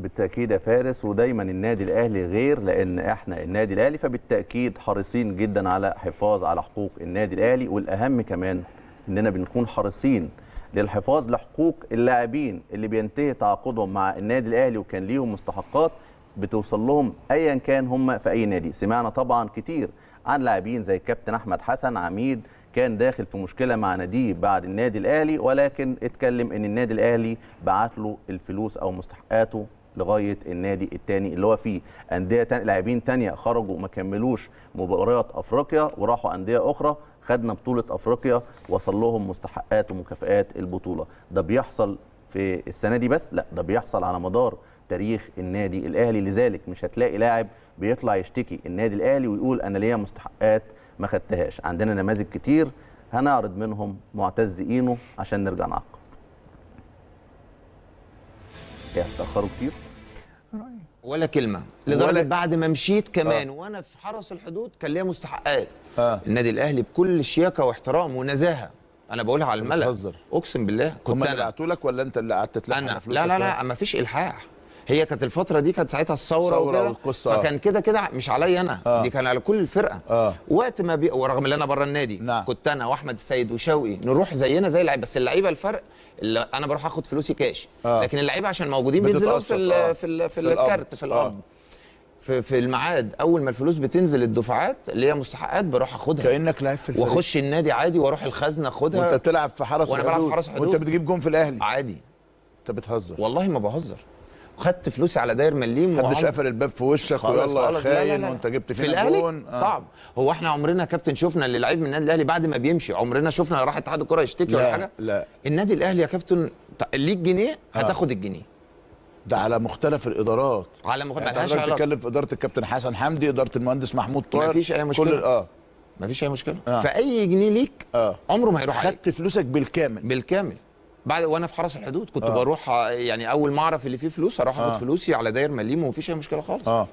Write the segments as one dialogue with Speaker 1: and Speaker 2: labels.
Speaker 1: بالتاكيد يا فارس ودايما النادي الاهلي غير لان احنا النادي الاهلي فبالتاكيد حريصين جدا على حفاظ على حقوق النادي الاهلي والاهم كمان اننا بنكون حريصين للحفاظ لحقوق اللاعبين اللي بينتهي تعاقدهم مع النادي الاهلي وكان ليهم مستحقات بتوصل لهم ايا كان هم في اي نادي سمعنا طبعا كتير عن لاعبين زي الكابتن احمد حسن عميد كان داخل في مشكله مع ناديه بعد النادي الاهلي ولكن اتكلم ان النادي الاهلي بعت له الفلوس او مستحقاته لغايه النادي الثاني اللي هو فيه انديه تانية لاعبين تانية خرجوا ما كملوش مباريات افريقيا وراحوا انديه اخرى خدنا بطوله افريقيا وصل لهم مستحقات ومكافئات البطوله ده بيحصل في السنه دي بس لا ده بيحصل على مدار تاريخ النادي الاهلي لذلك مش هتلاقي لاعب بيطلع يشتكي النادي الاهلي ويقول انا ليا مستحقات ما خدتهاش عندنا نماذج كتير هنعرض منهم معتز اينو عشان نرجع نعقب هتاخروا كتير
Speaker 2: ولا كلمه لدرجه بعد ما مشيت كمان آه. وانا في حرس الحدود كان ليا مستحقات
Speaker 3: آه.
Speaker 2: النادي الاهلي بكل شياكه واحترام ونزاهه انا بقولها على الملأ
Speaker 3: بتهزر.
Speaker 2: اقسم بالله
Speaker 3: هم اللي
Speaker 2: انا
Speaker 3: بعتوا لك ولا انت اللي قعدت تلحق
Speaker 2: انا
Speaker 3: على فلوسك
Speaker 2: لا لا
Speaker 3: بقى؟
Speaker 2: لا ما فيش الحاح هي كانت الفتره دي كانت ساعتها الثوره
Speaker 3: ثورة
Speaker 2: وكده
Speaker 3: والقصة، آه.
Speaker 2: فكان كده كده مش عليا انا
Speaker 3: آه.
Speaker 2: دي كان على كل الفرقه
Speaker 3: آه.
Speaker 2: وقت ما بي... ورغم ان انا بره النادي
Speaker 3: نعم.
Speaker 2: كنت انا واحمد السيد وشوقي نروح زينا زي اللعيبه بس اللعيبه الفرق اللي انا بروح اخد فلوسي كاش
Speaker 3: آه.
Speaker 2: لكن اللعيبه عشان موجودين بينزلوا في
Speaker 3: بتتقسط،
Speaker 2: ال...
Speaker 3: آه.
Speaker 2: في ال... في,
Speaker 3: في القبض.
Speaker 2: الكارت في
Speaker 3: آه.
Speaker 2: القبض في في الميعاد اول ما الفلوس بتنزل الدفعات اللي هي مستحقات بروح اخدها
Speaker 3: كانك لعيب في الفريق
Speaker 2: واخش النادي عادي واروح الخزنه اخدها
Speaker 3: وانت بتلعب في حرس
Speaker 2: وأنا بلعب في
Speaker 3: الحدود
Speaker 2: حرس الحدود.
Speaker 3: وانت بتجيب جون في الاهلي
Speaker 2: عادي
Speaker 3: انت بتهزر
Speaker 2: والله ما بهزر خدت فلوسي على داير مليم
Speaker 3: محدش
Speaker 2: وعمر-
Speaker 3: قفل الباب في وشك
Speaker 2: خالص
Speaker 3: ويلا يا
Speaker 2: خالص. لا، لا،
Speaker 3: خاين
Speaker 2: لا.
Speaker 3: وانت جبت
Speaker 2: في
Speaker 3: فينا
Speaker 2: الاهلي
Speaker 3: جون آه.
Speaker 2: صعب هو احنا عمرنا يا كابتن شفنا اللي لعيب من النادي الاهلي بعد ما بيمشي عمرنا شفنا راح اتحاد الكره يشتكي ولا
Speaker 3: لا
Speaker 2: حاجه
Speaker 3: لا
Speaker 2: النادي الاهلي يا كابتن ت- ليك جنيه هتاخد الجنيه
Speaker 3: ده على مختلف الادارات
Speaker 2: على مخ...
Speaker 3: يعني
Speaker 2: ملهاش
Speaker 3: حضرتك
Speaker 2: علاقه
Speaker 3: تتكلم في اداره الكابتن حسن حمدي اداره المهندس محمود طاهر
Speaker 2: مفيش أي مشكلة.
Speaker 3: كل اه
Speaker 2: مفيش اي مشكله
Speaker 3: آه.
Speaker 2: فاي جنيه ليك
Speaker 3: اه
Speaker 2: عمره ما هيروح عليك
Speaker 3: خدت فلوسك بالكامل
Speaker 2: بالكامل بعد وانا في حرس الحدود كنت
Speaker 3: آه.
Speaker 2: بروح آه، يعني اول ما اعرف اللي فيه فلوس اروح اخد
Speaker 3: آه.
Speaker 2: فلوسي على داير مليم ومفيش اي مشكله خالص
Speaker 3: اه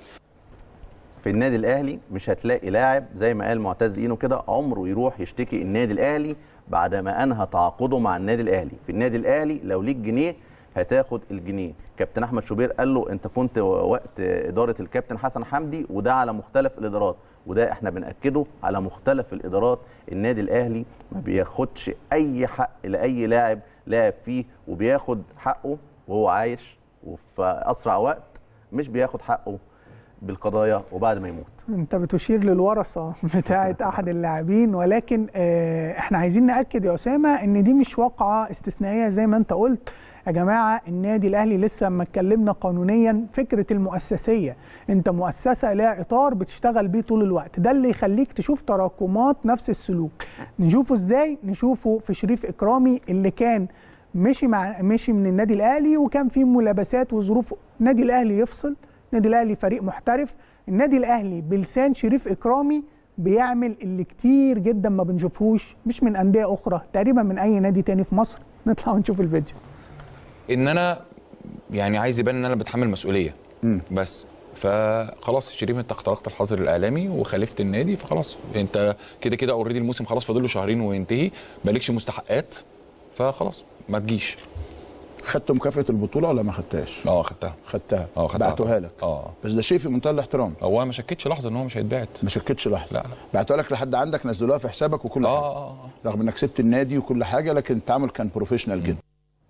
Speaker 1: في النادي الاهلي مش هتلاقي لاعب زي ما قال معتز اينو كده عمره يروح يشتكي النادي الاهلي بعد ما انهى تعاقده مع النادي الاهلي في النادي الاهلي لو ليك جنيه هتاخد الجنيه كابتن احمد شوبير قال له انت كنت وقت اداره الكابتن حسن حمدي وده على مختلف الادارات وده احنا بناكده على مختلف الادارات النادي الاهلي ما بياخدش اي حق لاي لاعب لاعب فيه وبياخد حقه وهو عايش وفي اسرع وقت مش بياخد حقه بالقضايا وبعد ما يموت
Speaker 4: انت بتشير للورثه بتاعه احد اللاعبين ولكن آه، احنا عايزين ناكد يا اسامه ان دي مش واقعه استثنائيه زي ما انت قلت يا جماعه النادي الاهلي لسه لما اتكلمنا قانونيا فكره المؤسسيه انت مؤسسه لها اطار بتشتغل بيه طول الوقت ده اللي يخليك تشوف تراكمات نفس السلوك نشوفه ازاي نشوفه في شريف اكرامي اللي كان مشي مع مشي من النادي الاهلي وكان في ملابسات وظروف النادي الاهلي يفصل النادي الاهلي فريق محترف النادي الاهلي بلسان شريف اكرامي بيعمل اللي كتير جدا ما بنشوفهوش مش من انديه اخرى تقريبا من اي نادي تاني في مصر نطلع ونشوف الفيديو
Speaker 5: ان انا يعني عايز يبان ان انا بتحمل مسؤوليه بس فخلاص شريف انت اخترقت الحظر الاعلامي وخالفت النادي فخلاص انت كده كده اوريدي الموسم خلاص فاضل له شهرين وينتهي مالكش مستحقات فخلاص ما تجيش
Speaker 3: خدت مكافاه البطوله ولا ما خدتهاش؟
Speaker 5: اه خدتها
Speaker 3: خدتها
Speaker 5: اه خدتها
Speaker 3: بعتوها لك
Speaker 5: اه
Speaker 3: بس ده شيء في منتهى الاحترام
Speaker 5: هو ما شكتش لحظه ان هو مش هيتبعت
Speaker 3: ما شكتش لحظه
Speaker 5: لا لا
Speaker 3: بعتوها لك لحد عندك نزلوها في حسابك وكل حاجه
Speaker 5: اه اه
Speaker 3: رغم انك سبت النادي وكل حاجه لكن التعامل كان بروفيشنال جدا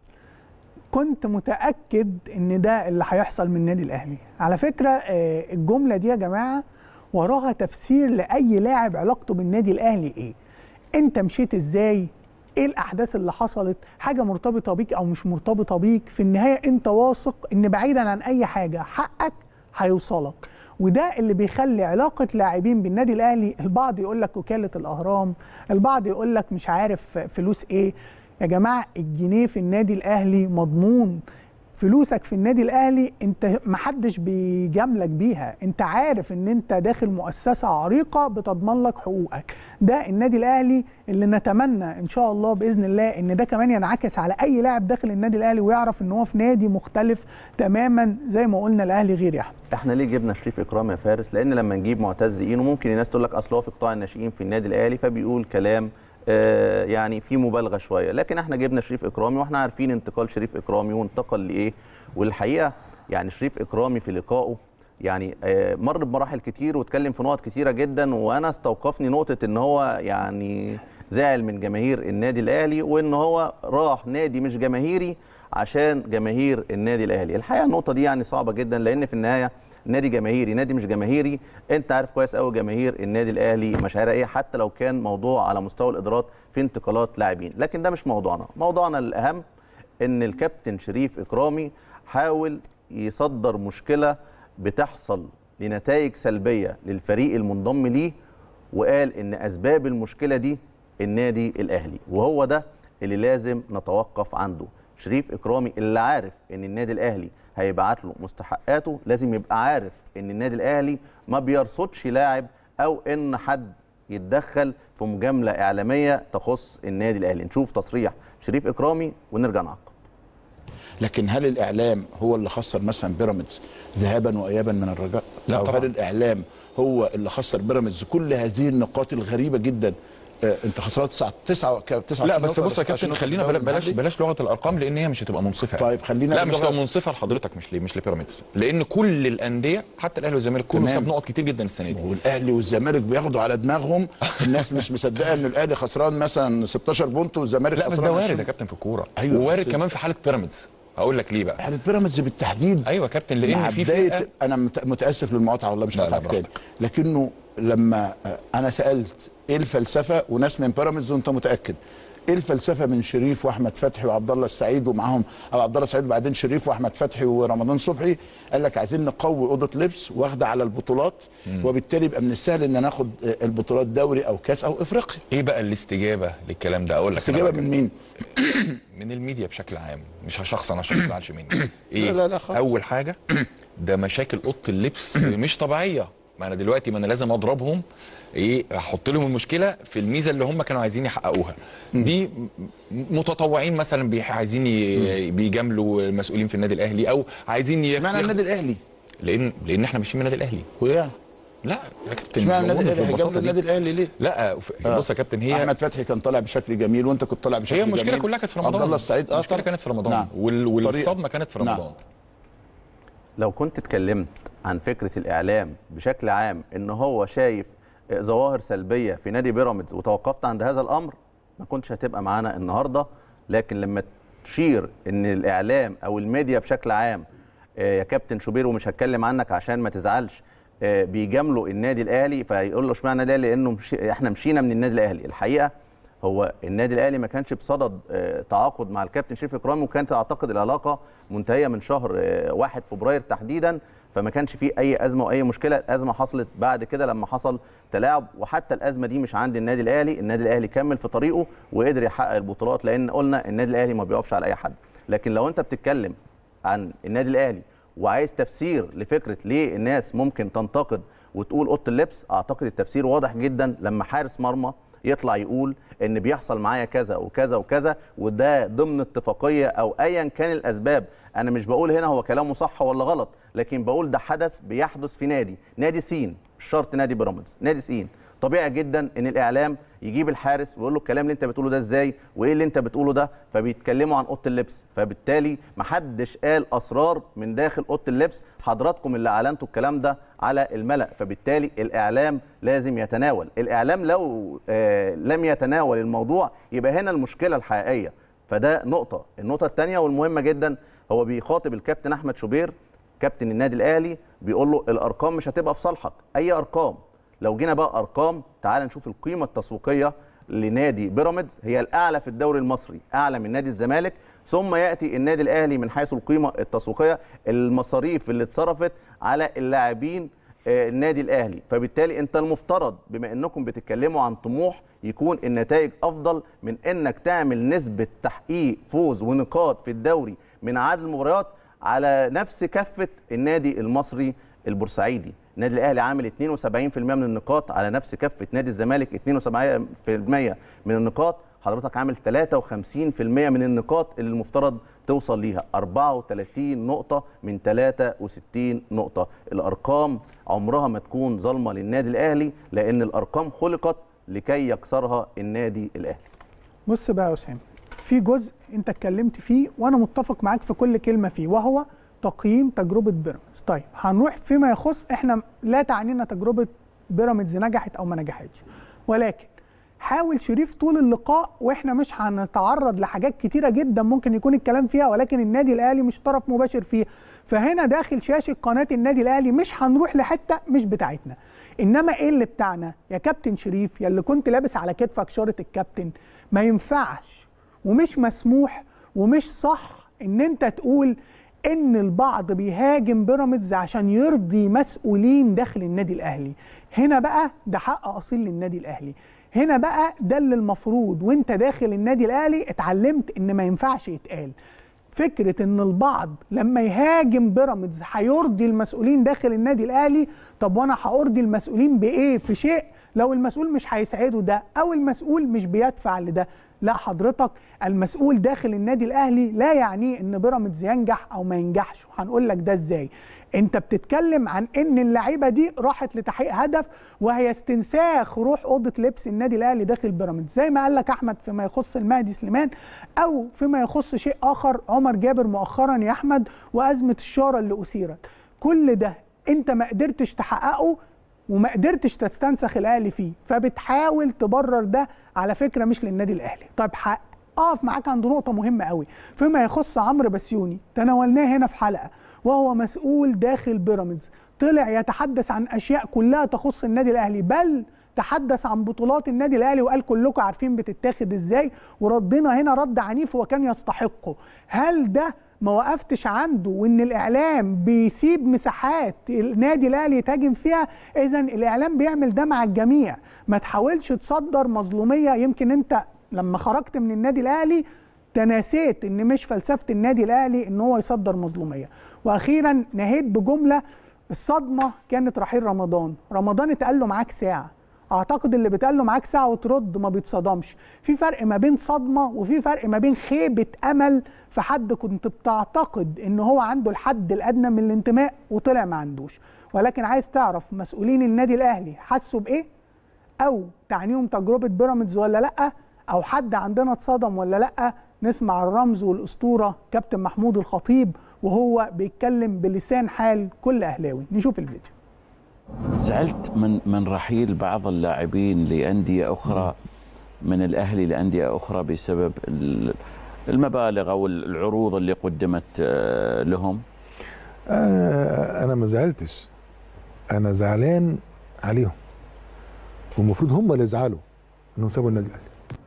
Speaker 4: كنت متاكد ان ده اللي هيحصل من النادي الاهلي على فكره آه، الجمله دي يا جماعه وراها تفسير لاي لاعب علاقته بالنادي الاهلي ايه انت مشيت ازاي ايه الاحداث اللي حصلت حاجه مرتبطه بيك او مش مرتبطه بيك في النهايه انت واثق ان بعيدا عن اي حاجه حقك هيوصلك وده اللي بيخلي علاقه لاعبين بالنادي الاهلي البعض يقول لك وكاله الاهرام البعض يقول لك مش عارف فلوس ايه يا جماعه الجنيه في النادي الاهلي مضمون فلوسك في النادي الاهلي انت محدش بيجاملك بيها انت عارف ان انت داخل مؤسسه عريقه بتضمن لك حقوقك ده النادي الاهلي اللي نتمنى ان شاء الله باذن الله ان ده كمان ينعكس على اي لاعب داخل النادي الاهلي ويعرف ان هو في نادي مختلف تماما زي ما قلنا الاهلي غير يا احمد
Speaker 1: احنا ليه جبنا شريف اكرام يا فارس لان لما نجيب معتز اينو ممكن الناس تقول لك اصل هو في قطاع الناشئين في النادي الاهلي فبيقول كلام آه يعني في مبالغه شويه لكن احنا جبنا شريف اكرامي واحنا عارفين انتقال شريف اكرامي وانتقل لايه والحقيقه يعني شريف اكرامي في لقائه يعني آه، مر بمراحل كتير واتكلم في نقط كتيره جدا وانا استوقفني نقطه ان هو يعني زعل من جماهير النادي الاهلي وان هو راح نادي مش جماهيري عشان جماهير النادي الاهلي الحقيقه النقطه دي يعني صعبه جدا لان في النهايه نادي جماهيري نادي مش جماهيري انت عارف كويس قوي جماهير النادي الاهلي مشاعرها ايه حتى لو كان موضوع على مستوى الادارات في انتقالات لاعبين لكن ده مش موضوعنا موضوعنا الاهم ان الكابتن شريف اكرامي حاول يصدر مشكله بتحصل لنتائج سلبيه للفريق المنضم ليه وقال ان اسباب المشكله دي النادي الاهلي وهو ده اللي لازم نتوقف عنده شريف اكرامي اللي عارف ان النادي الاهلي هيبعت له مستحقاته لازم يبقى عارف ان النادي الاهلي ما بيرصدش لاعب او ان حد يتدخل في مجامله اعلاميه تخص النادي الاهلي نشوف تصريح شريف اكرامي ونرجع نعقب
Speaker 3: لكن هل الاعلام هو اللي خسر مثلا بيراميدز ذهابا وايابا من الرجاء؟
Speaker 5: لا
Speaker 3: او
Speaker 5: طبعاً.
Speaker 3: هل الاعلام هو اللي خسر بيراميدز كل هذه النقاط الغريبه جدا آه انت خسران 9 9 9
Speaker 5: لا بس بص يا كابتن خلينا بلا- بلاش بلاش لغه الارقام لان هي مش هتبقى منصفه
Speaker 3: طيب خلينا
Speaker 5: لا مش
Speaker 3: باللغة-
Speaker 5: هتبقى منصفه لحضرتك مش ليه مش لبيراميدز لان كل الانديه حتى الاهلي والزمالك كله
Speaker 3: تمام.
Speaker 5: ساب نقط كتير جدا السنه دي
Speaker 3: والاهلي والزمالك بياخدوا على دماغهم الناس مش مصدقه ان الاهلي خسران مثلا 16 بونت والزمالك
Speaker 5: لا بس
Speaker 3: خسران
Speaker 5: ده وارد
Speaker 3: 20.
Speaker 5: يا كابتن في الكوره
Speaker 3: أيوة،
Speaker 5: ووارد
Speaker 3: بس-
Speaker 5: كمان في حاله بيراميدز هقول لك ليه بقى
Speaker 3: حاله بيراميدز بالتحديد
Speaker 5: ايوه يا كابتن
Speaker 3: مع
Speaker 5: لان في
Speaker 3: بداية
Speaker 5: فرقه
Speaker 3: انا مت- متاسف للمقاطعه والله مش
Speaker 5: لا، لا،
Speaker 3: هقطعك تاني
Speaker 5: براحتك.
Speaker 3: لكنه لما آه، انا سالت ايه الفلسفه وناس من بيراميدز وانت متاكد ايه الفلسفه من شريف واحمد فتحي وعبد الله السعيد ومعاهم او عبد الله السعيد وبعدين شريف واحمد فتحي ورمضان صبحي قال لك عايزين نقوي اوضه لبس واخده على البطولات وبالتالي يبقى من السهل ان ناخد آه، البطولات دوري او كاس او افريقيا
Speaker 5: ايه بقى الاستجابه للكلام ده اقول لك أنا
Speaker 3: استجابه
Speaker 5: بقى.
Speaker 3: من مين؟
Speaker 5: من الميديا بشكل عام مش شخص انا عشان ما تزعلش مني ايه
Speaker 3: لا، لا، لا خالص.
Speaker 5: اول حاجه ده مشاكل اوضه اللبس مش طبيعيه ما انا دلوقتي ما انا لازم اضربهم ايه احط لهم المشكله في الميزه اللي هم كانوا عايزين يحققوها دي م- متطوعين مثلا بيح- عايزين ي- بيجاملوا المسؤولين في النادي الاهلي او عايزين ي-
Speaker 3: اشمعنى النادي الاهلي؟
Speaker 5: لان لان احنا ماشيين من النادي الاهلي
Speaker 3: ويا
Speaker 5: لا يا كابتن
Speaker 3: اشمعنى النادي
Speaker 5: بقول
Speaker 3: الاهلي
Speaker 5: ببساطة
Speaker 3: هيجاملوا
Speaker 5: دي.
Speaker 3: النادي الاهلي ليه؟
Speaker 5: لا ف- بص يا كابتن هي
Speaker 3: احمد فتحي كان طالع بشكل جميل وانت كنت طالع بشكل
Speaker 5: هي
Speaker 3: جميل
Speaker 5: المشكله كلها كانت في رمضان
Speaker 3: عبد الله السعيد اه
Speaker 5: المشكله
Speaker 3: طبعاً.
Speaker 5: كانت في رمضان
Speaker 3: نعم.
Speaker 5: وال...
Speaker 3: طريقة.
Speaker 5: والصدمه كانت في
Speaker 3: نعم.
Speaker 5: رمضان
Speaker 1: لو كنت اتكلمت عن فكره الاعلام بشكل عام ان هو شايف ظواهر سلبيه في نادي بيراميدز وتوقفت عند هذا الامر ما كنتش هتبقى معانا النهارده لكن لما تشير ان الاعلام او الميديا بشكل عام آه، يا كابتن شوبير ومش هتكلم عنك عشان ما تزعلش آه، بيجاملوا النادي الاهلي فيقول له اشمعنى ده لانه مشي احنا مشينا من النادي الاهلي الحقيقه هو النادي الاهلي ما كانش بصدد آه، تعاقد مع الكابتن شريف اكرامي وكانت اعتقد العلاقه منتهيه من شهر آه، 1 فبراير تحديدا فما كانش فيه اي ازمه واي مشكله الازمه حصلت بعد كده لما حصل تلاعب وحتى الازمه دي مش عند النادي الاهلي النادي الاهلي كمل في طريقه وقدر يحقق البطولات لان قلنا النادي الاهلي ما بيقفش على اي حد لكن لو انت بتتكلم عن النادي الاهلي وعايز تفسير لفكره ليه الناس ممكن تنتقد وتقول اوضه اللبس اعتقد التفسير واضح جدا لما حارس مرمى يطلع يقول ان بيحصل معايا كذا وكذا وكذا وده ضمن اتفاقيه او ايا كان الاسباب انا مش بقول هنا هو كلامه صح ولا غلط لكن بقول ده حدث بيحدث في نادي نادي سين مش شرط نادي بيراميدز نادي سين طبيعي جدا ان الاعلام يجيب الحارس ويقول له الكلام اللي انت بتقوله ده ازاي وايه اللي انت بتقوله ده فبيتكلموا عن اوضه اللبس فبالتالي محدش قال اسرار من داخل اوضه اللبس حضراتكم اللي اعلنتوا الكلام ده على الملا فبالتالي الاعلام لازم يتناول الاعلام لو آه لم يتناول الموضوع يبقى هنا المشكله الحقيقيه فده نقطه النقطه الثانيه والمهمه جدا هو بيخاطب الكابتن احمد شوبير كابتن النادي الاهلي بيقول له الارقام مش هتبقى في صالحك اي ارقام لو جينا بقى ارقام تعال نشوف القيمه التسويقيه لنادي بيراميدز هي الاعلى في الدوري المصري اعلى من نادي الزمالك ثم ياتي النادي الاهلي من حيث القيمه التسويقيه المصاريف اللي اتصرفت على اللاعبين آه، النادي الاهلي فبالتالي انت المفترض بما انكم بتتكلموا عن طموح يكون النتائج افضل من انك تعمل نسبه تحقيق فوز ونقاط في الدوري من عدد المباريات على نفس كفه النادي المصري البورسعيدي النادي الاهلي عامل 72% من النقاط على نفس كفه نادي الزمالك 72% من النقاط حضرتك عامل 53% من النقاط اللي المفترض توصل ليها 34 نقطة من 63 نقطة الأرقام عمرها ما تكون ظالمة للنادي الأهلي لأن الأرقام خلقت لكي يكسرها النادي الأهلي
Speaker 4: بص بقى يا اسامه في جزء انت اتكلمت فيه وانا متفق معاك في كل كلمه فيه وهو تقييم تجربه بيراميدز طيب هنروح فيما يخص احنا لا تعنينا تجربه بيراميدز نجحت او ما نجحتش ولكن حاول شريف طول اللقاء واحنا مش هنتعرض لحاجات كتيره جدا ممكن يكون الكلام فيها ولكن النادي الاهلي مش طرف مباشر فيها فهنا داخل شاشه قناه النادي الاهلي مش هنروح لحته مش بتاعتنا انما ايه اللي بتاعنا يا كابتن شريف يا اللي كنت لابس على كتفك شاره الكابتن ما ينفعش ومش مسموح ومش صح ان انت تقول ان البعض بيهاجم بيراميدز عشان يرضي مسؤولين داخل النادي الاهلي هنا بقى ده حق اصيل للنادي الاهلي هنا بقى ده اللي المفروض وانت داخل النادي الاهلي اتعلمت ان ما ينفعش يتقال فكره ان البعض لما يهاجم بيراميدز هيرضي المسؤولين داخل النادي الاهلي طب وانا هارضي المسؤولين بايه في شيء لو المسؤول مش هيساعده ده او المسؤول مش بيدفع لده لا حضرتك المسؤول داخل النادي الاهلي لا يعنيه ان بيراميدز ينجح او ما ينجحش وهنقول لك ده ازاي انت بتتكلم عن ان اللعيبه دي راحت لتحقيق هدف وهي استنساخ روح اوضه لبس النادي الاهلي داخل بيراميدز زي ما قال لك احمد فيما يخص المهدي سليمان او فيما يخص شيء اخر عمر جابر مؤخرا يا احمد وازمه الشاره اللي اثيرت كل ده انت ما قدرتش تحققه وما قدرتش تستنسخ الاهلي فيه فبتحاول تبرر ده على فكره مش للنادي الاهلي طيب اقف معاك عند نقطه مهمه قوي فيما يخص عمرو بسيوني تناولناه هنا في حلقه وهو مسؤول داخل بيراميدز طلع يتحدث عن اشياء كلها تخص النادي الاهلي بل تحدث عن بطولات النادي الاهلي وقال كلكم عارفين بتتاخد ازاي وردنا هنا رد عنيف وكان يستحقه هل ده ما وقفتش عنده وان الاعلام بيسيب مساحات النادي الاهلي يتهاجم فيها اذا الاعلام بيعمل ده مع الجميع ما تحاولش تصدر مظلوميه يمكن انت لما خرجت من النادي الاهلي تناسيت ان مش فلسفه النادي الاهلي ان هو يصدر مظلوميه واخيرا نهيت بجمله الصدمه كانت رحيل رمضان رمضان اتقال له معاك ساعه اعتقد اللي بيتقال له معاك ساعه وترد ما بيتصدمش في فرق ما بين صدمه وفي فرق ما بين خيبه امل في حد كنت بتعتقد ان هو عنده الحد الادنى من الانتماء وطلع ما عندوش ولكن عايز تعرف مسؤولين النادي الاهلي حسوا بايه او تعنيهم تجربه بيراميدز ولا لا او حد عندنا اتصدم ولا لا نسمع الرمز والاسطوره كابتن محمود الخطيب وهو بيتكلم بلسان حال كل اهلاوي نشوف الفيديو
Speaker 6: زعلت من من رحيل بعض اللاعبين لانديه اخرى من الاهلي لانديه اخرى بسبب المبالغ او العروض اللي قدمت لهم
Speaker 7: آه انا ما زعلتش انا زعلان عليهم والمفروض هم اللي يزعلوا انهم سابوا النادي الاهلي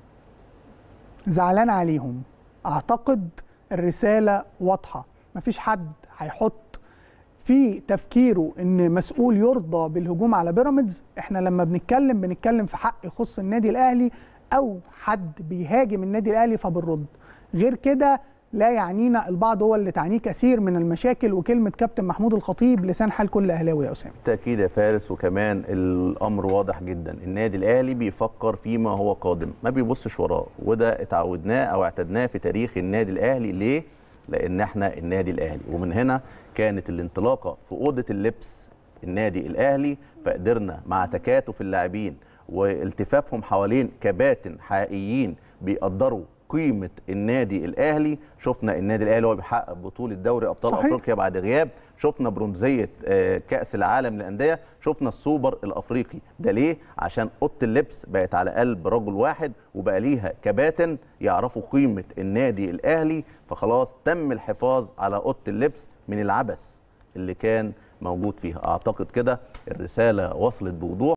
Speaker 4: زعلان عليهم اعتقد الرساله واضحه مفيش حد هيحط في تفكيره ان مسؤول يرضى بالهجوم على بيراميدز احنا لما بنتكلم بنتكلم في حق يخص النادي الاهلي او حد بيهاجم النادي الاهلي فبنرد غير كده لا يعنينا البعض هو اللي تعنيه كثير من المشاكل وكلمه كابتن محمود الخطيب لسان حال كل اهلاوي يا اسامه
Speaker 1: بالتاكيد يا فارس وكمان الامر واضح جدا النادي الاهلي بيفكر فيما هو قادم ما بيبصش وراه وده اتعودناه او اعتدناه في تاريخ النادي الاهلي ليه لان احنا النادي الاهلي ومن هنا كانت الانطلاقه في اوضه اللبس النادي الاهلي فقدرنا مع تكاتف اللاعبين والتفافهم حوالين كباتن حقيقيين بيقدروا قيمه النادي الاهلي شفنا النادي الاهلي وهو بيحقق بطوله دوري ابطال
Speaker 4: صحيح.
Speaker 1: افريقيا بعد غياب شفنا برونزيه آه، كاس العالم للانديه شفنا السوبر الافريقي ده ليه عشان اوضه اللبس بقت على قلب رجل واحد وبقى ليها كباتن يعرفوا قيمه النادي الاهلي فخلاص تم الحفاظ على اوضه اللبس من العبث اللي كان موجود فيها اعتقد كده الرساله وصلت بوضوح